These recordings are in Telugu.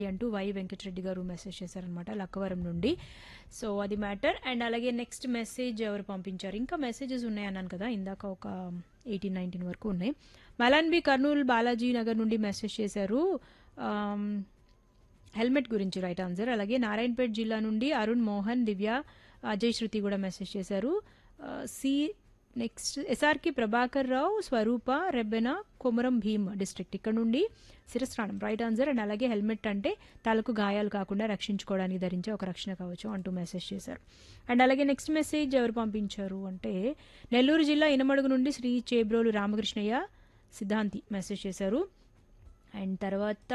అంటూ వై వెంకటరెడ్డి గారు మెసేజ్ చేశారనమాట లక్కవరం నుండి సో అది మ్యాటర్ అండ్ అలాగే నెక్స్ట్ మెసేజ్ ఎవరు పంపించారు ఇంకా మెసేజెస్ ఉన్నాయి అన్నాను కదా ఇందాక ఒక ఎయిటీన్ నైన్టీన్ వరకు ఉన్నాయి మలాన్బి కర్నూలు బాలాజీ నగర్ నుండి మెసేజ్ చేశారు ఆమ్, హెల్మెట్ గురించి రైట్ ఆన్సర్ అలాగే నారాయణపేట జిల్లా నుండి అరుణ్ మోహన్ దివ్య అజయ్ శృతి కూడా మెసేజ్ చేశారు ఆ, సి నెక్స్ట్ ఎస్ఆర్కి ప్రభాకర్ రావు స్వరూప రెబ్బెన కొమరం భీమ్ డిస్ట్రిక్ట్ ఇక్కడ నుండి శిరస్నానం రైట్ ఆన్సర్ అండ్ అలాగే హెల్మెట్ అంటే తలకు గాయాలు కాకుండా రక్షించుకోవడానికి ధరించే ఒక రక్షణ కావచ్చు అంటూ మెసేజ్ చేశారు అండ్ అలాగే నెక్స్ట్ మెసేజ్ ఎవరు పంపించారు అంటే నెల్లూరు జిల్లా ఇనమడుగు నుండి శ్రీ చేబ్రోలు రామకృష్ణయ్య సిద్ధాంతి మెసేజ్ చేశారు అండ్ తర్వాత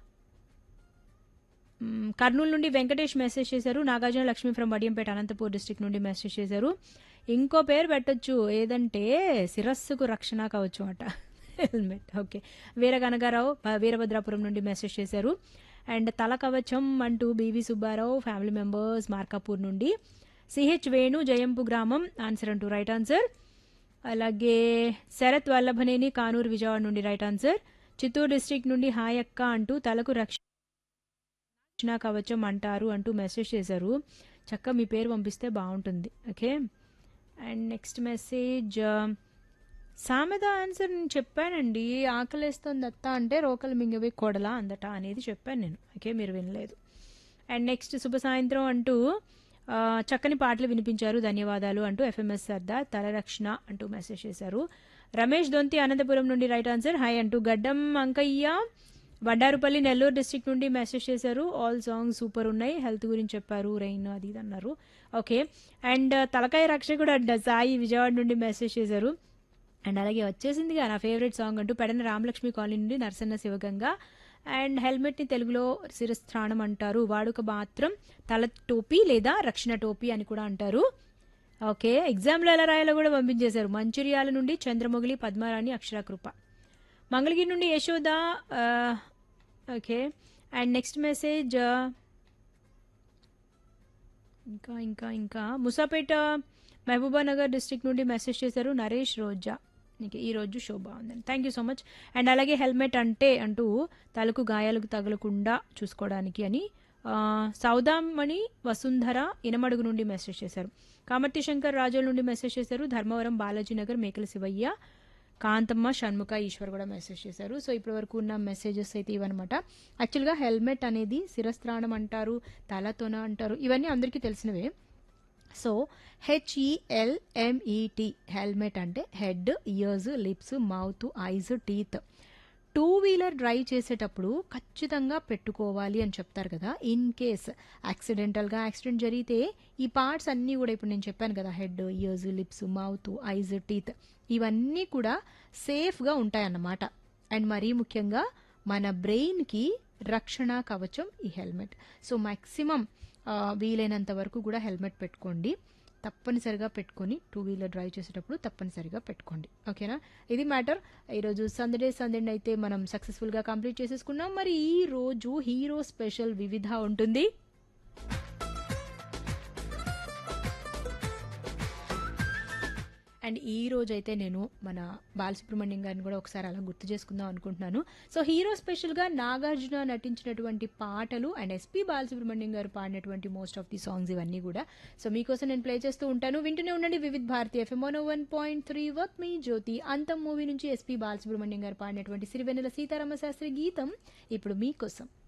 మ్మ్, కర్నూలు నుండి వెంకటేష్ మెసేజ్ చేశారు నాగార్జున లక్ష్మీ ఫ్రమ్ వడియంపేట అనంతపూర్ డిస్ట్రిక్ట్ నుండి మెసేజ్ చేశారు ఇంకో పేరు పెట్టొచ్చు ఏదంటే శిరస్సుకు రక్షణ కావచ్చు అట హెల్మెట్ ఓకే వీర కనకారావు ఆ, వీరభద్రాపురం నుండి మెసేజ్ చేశారు అండ్ తల కవచం అంటూ B V Subbarao family members Markapur నుండి సిహెచ్ వేణు జయంపు గ్రామం ఆన్సర్ అంటూ రైట్ ఆన్సర్ అలాగే శరత్ వల్లభనేని కానూరు విజయవాడ నుండి రైట్ ఆన్సర్ చిత్తూరు డిస్ట్రిక్ట్ నుండి హాయ్ అక్క అంటూ తలకు రక్ష రక్షణ కవచం అంటారు అంటూ మెసేజ్ చేశారు చక్క మీ పేరు పంపిస్తే బాగుంటుంది ఓకే అండ్ నెక్స్ట్ మెసేజ్ సామెత ఆన్సర్ నేను చెప్పానండి ఆకలేస్తుంది అత్త అంటే రోకలు మింగవి కొడలా అందట అనేది చెప్పాను నేను ఓకే మీరు వినలేదు అండ్ నెక్స్ట్ శుభ సాయంత్రం అంటూ ఆ, చక్కని పాటలు వినిపించారు ధన్యవాదాలు అంటూ ఎఫ్ఎంఎస్ సర్దార్ తలరక్షణ అంటూ మెసేజ్ చేశారు రమేష్ దొంతి అనంతపురం నుండి రైట్ ఆన్సర్ హాయ్ అంటూ గడ్డం అంకయ్య వడ్డారుపల్లి నెల్లూరు డిస్ట్రిక్ట్ నుండి మెసేజ్ చేశారు ఆల్ సాంగ్స్ సూపర్ ఉన్నాయి హెల్త్ గురించి చెప్పారు రెయిన్ అది ఇది అన్నారు ఓకే అండ్ తలకాయ రక్షకుడు అడ్డ సాయి విజయవాడ నుండి మెసేజ్ చేశారు అండ్ అలాగే వచ్చేసిందిగా నా ఫేవరెట్ సాంగ్ అంటూ పెడన రామలక్ష్మి కాలనీ నుండి నరసన్న శివగంగ అండ్ హెల్మెట్ని తెలుగులో శిరస్థానం అంటారు వాడుక మాత్రం తల టోపీ లేదా రక్షణ టోపీ అని కూడా అంటారు ఓకే ఎగ్జామ్లో ఎలా రాయాలో కూడా పంపించేశారు మంచిర్యాల నుండి చంద్రమొగిలి పద్మారాణి అక్షరాకృప మంగళగిరి నుండి యశోద ఆ, ఓకే అండ్ నెక్స్ట్ మెసేజ్ ఆ, ఇంకా ఇంకా ఇంకా ముసాపేట మహబూబానగర్ డిస్ట్రిక్ట్ నుండి మెసేజ్ చేశారు నరేష్ రోజా నీకు ఈ రోజు షో బాగుందండి thank you so much and అలాగే హెల్మెట్ అంటే అంటూ తలకు గాయాలకు తగలకుండా చూసుకోవడానికి అని ఆ, సౌదామణి వసుంధర ఇనమడుగు నుండి మెసేజ్ చేశారు కామర్తి శంకర్ రాజోల్ నుండి మెసేజ్ చేశారు ధర్మవరం బాలాజీ నగర్ మేకల శివయ్య కాంతమ్మ షణ్ముఖ ఈశ్వర్ కూడా మెసేజ్ చేశారు సో ఇప్పటి వరకు ఉన్న మెసేజెస్ అయితే ఇవన్నమాట యాక్చువల్గా హెల్మెట్ అనేది శిరస్త్రాణం అంటారు తలతోన అంటారు ఇవన్నీ అందరికీ తెలిసినవే సో హెచ్ఈఎల్ఎంఈటి హెల్మెట్ అంటే head ears lips mouth eyes teeth two wheeler drive చేసేటప్పుడు ఖచ్చితంగా పెట్టుకోవాలి అని చెప్తారు కదా ఇన్ కేస్ యాక్సిడెంటల్గా యాక్సిడెంట్ జరిగితే ఈ పార్ట్స్ అన్నీ కూడా ఇప్పుడు నేను చెప్పాను కదా head ears lips mouth eyes teeth ఇవన్నీ కూడా సేఫ్గా ఉంటాయన్నమాట అండ్ మరీ ముఖ్యంగా మన బ్రెయిన్కి రక్షణ కవచం ఈ హెల్మెట్ సో మ్యాక్సిమం వీలైనంత వరకు కూడా హెల్మెట్ పెట్టుకోండి తప్పనిసరిగా పెట్టుకొని టూ వీలర్ డ్రైవ్ చేసేటప్పుడు తప్పనిసరిగా పెట్టుకోండి ఓకేనా ఇది మ్యాటర్ ఈరోజు సందడే సందడి అయితే మనం సక్సెస్ఫుల్గా కంప్లీట్ చేసేసుకున్నాం మరి ఈ రోజు హీరో స్పెషల్ వివిధ ఉంటుంది అండ్ ఈ రోజు అయితే నేను మన బాలసుబ్రహ్మణ్యం గారిని కూడా ఒకసారి అలా గుర్తు చేసుకుందాం అనుకుంటున్నాను సో హీరో స్పెషల్గా నాగార్జున నటించినటువంటి పాటలు అండ్ ఎస్పి బాలసుబ్రహ్మణ్యం గారు పాడినటువంటి మోస్ట్ ఆఫ్ ది సాంగ్స్ ఇవన్నీ కూడా సో మీకోసం నేను ప్లే చేస్తూ ఉంటాను వింటూనే ఉండండి Vividh Bharati FM one point three work మీ జ్యోతి అంతం మూవీ నుంచి ఎస్పి బాలసుబ్రహ్మణ్యం గారు పాడినటువంటి సిరివెన్నెల సీతారామ శాస్త్రి గీతం ఇప్పుడు మీకోసం